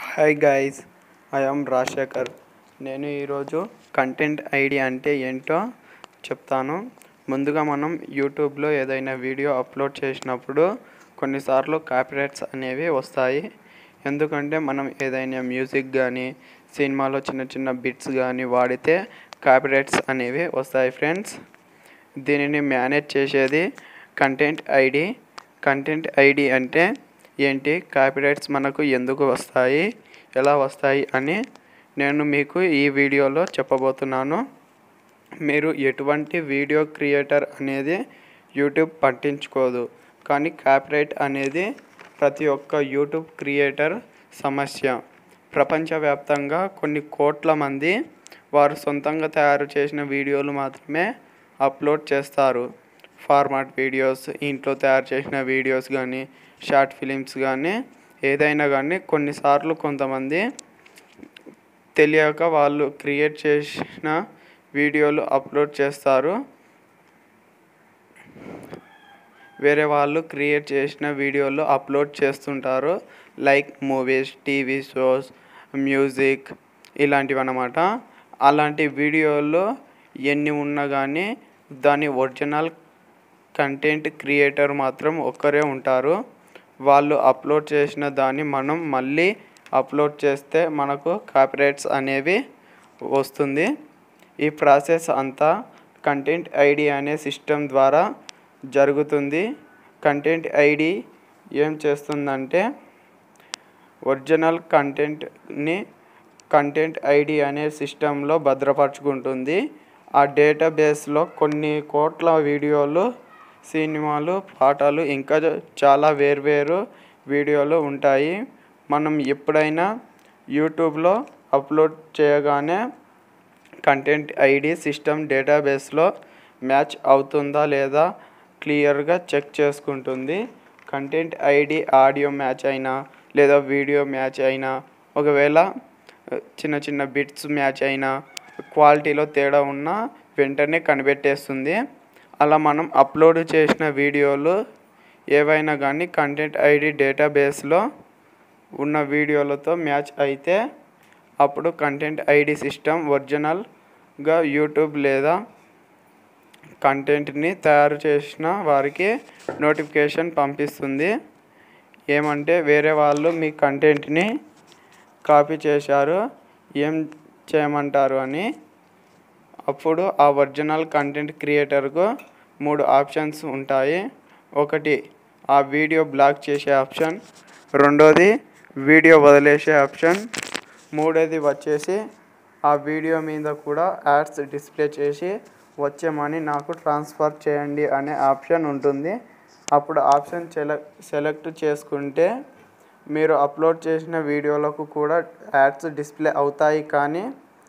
hi guys I am Rajasekhar నేను ఈరోజు content ID అంటే ఏంటో చెప్తాను ముందుగా మనం యూట్యూబ్లో ఏదైనా వీడియో అప్లోడ్ చేసినప్పుడు కొన్నిసార్లు కాపీరైట్స్ అనేవి వస్తాయి ఎందుకంటే మనం ఏదైనా మ్యూజిక్ కానీ సినిమాలో చిన్న చిన్న బిట్స్ కానీ వాడితే కాపీరైట్స్ అనేవి వస్తాయి ఫ్రెండ్స్ దీనిని మేనేజ్ చేసేది కంటెంట్ ఐడి కంటెంట్ ఐడి అంటే ఏంటి కాపీరైట్స్ మనకు ఎందుకు వస్తాయి ఎలా వస్తాయి అని నేను మీకు ఈ వీడియోలో చెప్పబోతున్నాను మీరు ఎటువంటి వీడియో క్రియేటర్ అనేది యూట్యూబ్ పట్టించుకోదు కానీ కాపీరైట్ అనేది ప్రతి ఒక్క యూట్యూబ్ క్రియేటర్ సమస్య ప్రపంచవ్యాప్తంగా కొన్ని కోట్ల మంది వారు సొంతంగా తయారు చేసిన వీడియోలు మాత్రమే అప్లోడ్ చేస్తారు ఫార్మాట్ వీడియోస్ ఇంట్లో తయారు చేసిన వీడియోస్ కానీ షార్ట్ ఫిలిమ్స్ కానీ ఏదైనా కానీ కొన్నిసార్లు కొంతమంది తెలియక వాళ్ళు క్రియేట్ చేసిన వీడియోలు అప్లోడ్ చేస్తారు వేరే వాళ్ళు క్రియేట్ చేసిన వీడియోలు అప్లోడ్ చేస్తుంటారు like movies TV shows music ఇలాంటివి అన్నమాట అలాంటి వీడియోలు ఎన్ని ఉన్నా కానీ దాని ఒరిజినల్ కంటెంట్ క్రియేటర్ మాత్రం ఒక్కరే ఉంటారు వాళ్ళు అప్లోడ్ చేసిన దాన్ని మనం మళ్ళీ అప్లోడ్ చేస్తే మనకు కాపీరైట్స్ అనేవి వస్తుంది ఈ ప్రాసెస్ అంతా కంటెంట్ ఐడి అనే సిస్టమ్ ద్వారా జరుగుతుంది కంటెంట్ ఐడి ఏం చేస్తుందంటే ఒరిజినల్ కంటెంట్ని కంటెంట్ ఐడి అనే సిస్టంలో భద్రపరచుకుంటుంది ఆ డేటాబేస్లో కొన్ని కోట్ల వీడియోలు సినిమాలు పాటలు ఇంకా చాలా వేర్వేరు వీడియోలు ఉంటాయి మనం ఎప్పుడైనా యూట్యూబ్లో అప్లోడ్ చేయగానే కంటెంట్ ఐడి సిస్టమ్ డేటాబేస్లో మ్యాచ్ అవుతుందా లేదా క్లియర్గా చెక్ చేసుకుంటుంది కంటెంట్ ఐడి ఆడియో మ్యాచ్ అయినా లేదా వీడియో మ్యాచ్ అయినా ఒకవేళ చిన్న చిన్న బిట్స్ మ్యాచ్ అయినా క్వాలిటీలో తేడా ఉన్నా వెంటనే కనిపెట్టేస్తుంది అలా మనం అప్లోడ్ చేసిన వీడియోలు ఏవైనా కానీ కంటెంట్ ఐడి డేటాబేస్లో ఉన్న వీడియోలతో మ్యాచ్ అయితే అప్పుడు కంటెంట్ ఐడి సిస్టమ్ ఒరిజినల్గా యూట్యూబ్ లేదా కంటెంట్ని తయారు చేసిన వారికి నోటిఫికేషన్ పంపిస్తుంది ఏమంటే వేరే వాళ్ళు మీ కంటెంట్ని కాపీ చేశారు ఏం చేయమంటారు అని అప్పుడు ఆ ఒరిజినల్ కంటెంట్ క్రియేటర్కు మూడు ఆప్షన్స్ ఉంటాయి ఒకటి ఆ వీడియో బ్లాక్ చేసే ఆప్షన్ రెండోది వీడియో వదిలేసే ఆప్షన్ మూడోది వచ్చేసి ఆ వీడియో మీద కూడా యాడ్స్ డిస్ప్లే చేసి వచ్చే మనీ నాకు ట్రాన్స్ఫర్ చేయండి అనే ఆప్షన్ ఉంటుంది అప్పుడు ఆప్షన్ సెలెక్ట్ సెలెక్ట్ చేసుకుంటే మీరు అప్లోడ్ చేసిన వీడియోలకు కూడా యాడ్స్ డిస్ప్లే అవుతాయి కానీ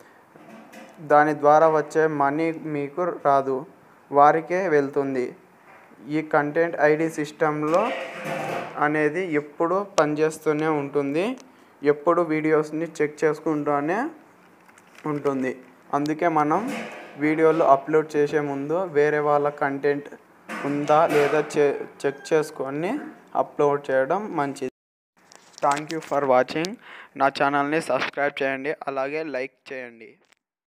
దాని ద్వారా వచ్చే మనీ మీకు రాదు వారికే వెళ్తుంది ఈ కంటెంట్ ఐడి సిస్టంలో అనేది ఎప్పుడు పనిచేస్తూనే ఉంటుంది ఎప్పుడు వీడియోస్ని చెక్ చేసుకుంటూనే ఉంటుంది అందుకే మనం వీడియోలు అప్లోడ్ చేసే ముందు వేరే వాళ్ళ కంటెంట్ ఉందా లేదా చె చెక్ చేసుకొని అప్లోడ్ చేయడం మంచిది థ్యాంక్ యూ ఫర్ వాచింగ్ నా ఛానల్ని సబ్స్క్రైబ్ చేయండి అలాగే లైక్ చేయండి